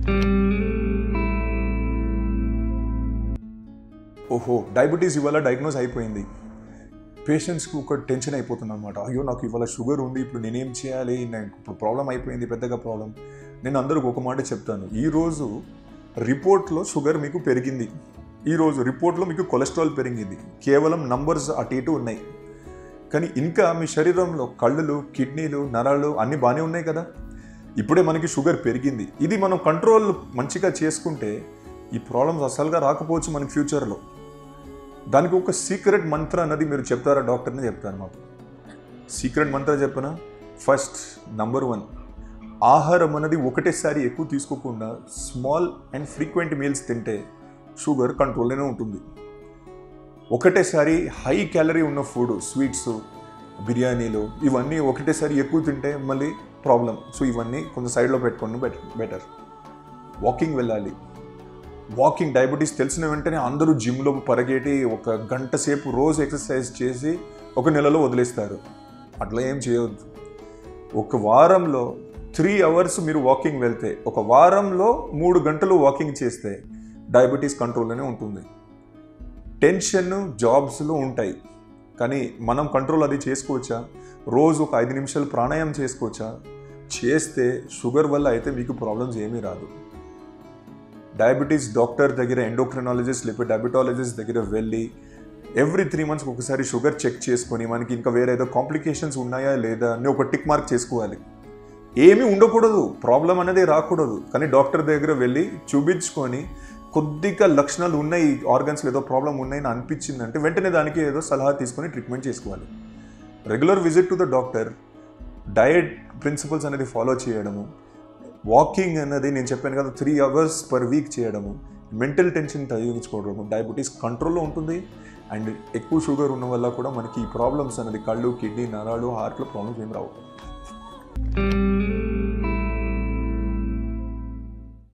ఓహో డయాబెటీస్ ఇవాళ డయాగ్నోస్ అయిపోయింది పేషెంట్స్కి ఒక టెన్షన్ అయిపోతుంది అనమాట అయ్యో నాకు ఇవాళ షుగర్ ఉంది ఇప్పుడు నేనేం చేయాలి నాకు ఇప్పుడు ప్రాబ్లం అయిపోయింది పెద్దగా ప్రాబ్లం నేను అందరికి ఒక మాట చెప్తాను ఈరోజు రిపోర్ట్లో షుగర్ మీకు పెరిగింది ఈరోజు రిపోర్ట్లో మీకు కొలెస్ట్రాల్ పెరిగింది కేవలం నంబర్స్ అటు ఇటు ఉన్నాయి కానీ ఇంకా మీ శరీరంలో కళ్ళులు కిడ్నీలు నరాలు అన్నీ బాగానే ఉన్నాయి కదా ఇప్పుడే మనకి షుగర్ పెరిగింది ఇది మనం కంట్రోల్ మంచిగా చేసుకుంటే ఈ ప్రాబ్లమ్స్ అసలుగా రాకపోవచ్చు మనకి ఫ్యూచర్లో దానికి ఒక సీక్రెట్ మంత్ర అన్నది మీరు చెప్తారా డాక్టర్ని చెప్తాను మాకు సీక్రెట్ మంత్ర చెప్పనా ఫస్ట్ నంబర్ వన్ ఆహారం అనేది ఒకటేసారి ఎక్కువ తీసుకోకుండా స్మాల్ అండ్ ఫ్రీక్వెంట్ మీల్స్ తింటే షుగర్ కంట్రోల్లోనే ఉంటుంది ఒకటేసారి హై క్యాలరీ ఉన్న ఫుడ్ స్వీట్స్ బిర్యానీలు ఇవన్నీ ఒకటేసారి ఎక్కువ తింటే మళ్ళీ ప్రాబ్లం సో ఇవన్నీ కొంచెం సైడ్లో పెట్టుకోండి బెటర్ బెటర్ వాకింగ్ వెళ్ళాలి వాకింగ్ డయాబెటీస్ తెలిసిన వెంటనే అందరూ జిమ్లో పరిగెట్టి ఒక గంట సేపు రోజు ఎక్సర్సైజ్ చేసి ఒక నెలలో వదిలేస్తారు అట్లా ఏం చేయవద్దు ఒక వారంలో త్రీ అవర్స్ మీరు వాకింగ్ వెళ్తే ఒక వారంలో మూడు గంటలు వాకింగ్ చేస్తే డయాబెటీస్ కంట్రోల్లోనే ఉంటుంది టెన్షన్ జాబ్స్లో ఉంటాయి కానీ మనం కంట్రోల్ అది చేసుకోవచ్చా రోజు ఒక ఐదు నిమిషాలు ప్రాణాయామం చేసుకోవచ్చా చేస్తే షుగర్ వల్ల అయితే మీకు ప్రాబ్లమ్స్ ఏమీ రాదు డయాబెటీస్ డాక్టర్ దగ్గర ఎండోక్రినాలజిస్ట్ లేకపోతే డయాబెటాలజిస్ట్ దగ్గర వెళ్ళి ఎవ్రీ త్రీ మంత్స్కి ఒకసారి షుగర్ చెక్ చేసుకొని మనకి ఇంకా వేరే ఏదో కాంప్లికేషన్స్ ఉన్నాయా లేదా అని ఒక టిక్ మార్క్ చేసుకోవాలి ఏమీ ఉండకూడదు ప్రాబ్లం అనేది రాకూడదు కానీ డాక్టర్ దగ్గర వెళ్ళి చూపించుకొని కొద్దిగా లక్షణాలు ఉన్నాయి ఆర్గన్స్లో ఏదో ప్రాబ్లం ఉన్నాయని అనిపించిందంటే వెంటనే దానికి ఏదో సలహా తీసుకొని ట్రీట్మెంట్ చేసుకోవాలి regular visit to the doctor diet principles అనేది ఫాలో చేయడము వాకింగ్ అనేది నేను చెప్పాను కదా త్రీ అవర్స్ పర్ వీక్ చేయడము మెంటల్ టెన్షన్ తగ్గించుకోవడము డయాబెటీస్ కంట్రోల్లో ఉంటుంది అండ్ ఎక్కువ షుగర్ ఉన్న వల్ల కూడా మనకి ఈ ప్రాబ్లమ్స్ అనేది కళ్ళు కిడ్నీ నరాలు హార్ట్లో ప్రాబ్లమ్స్ ఏం రావు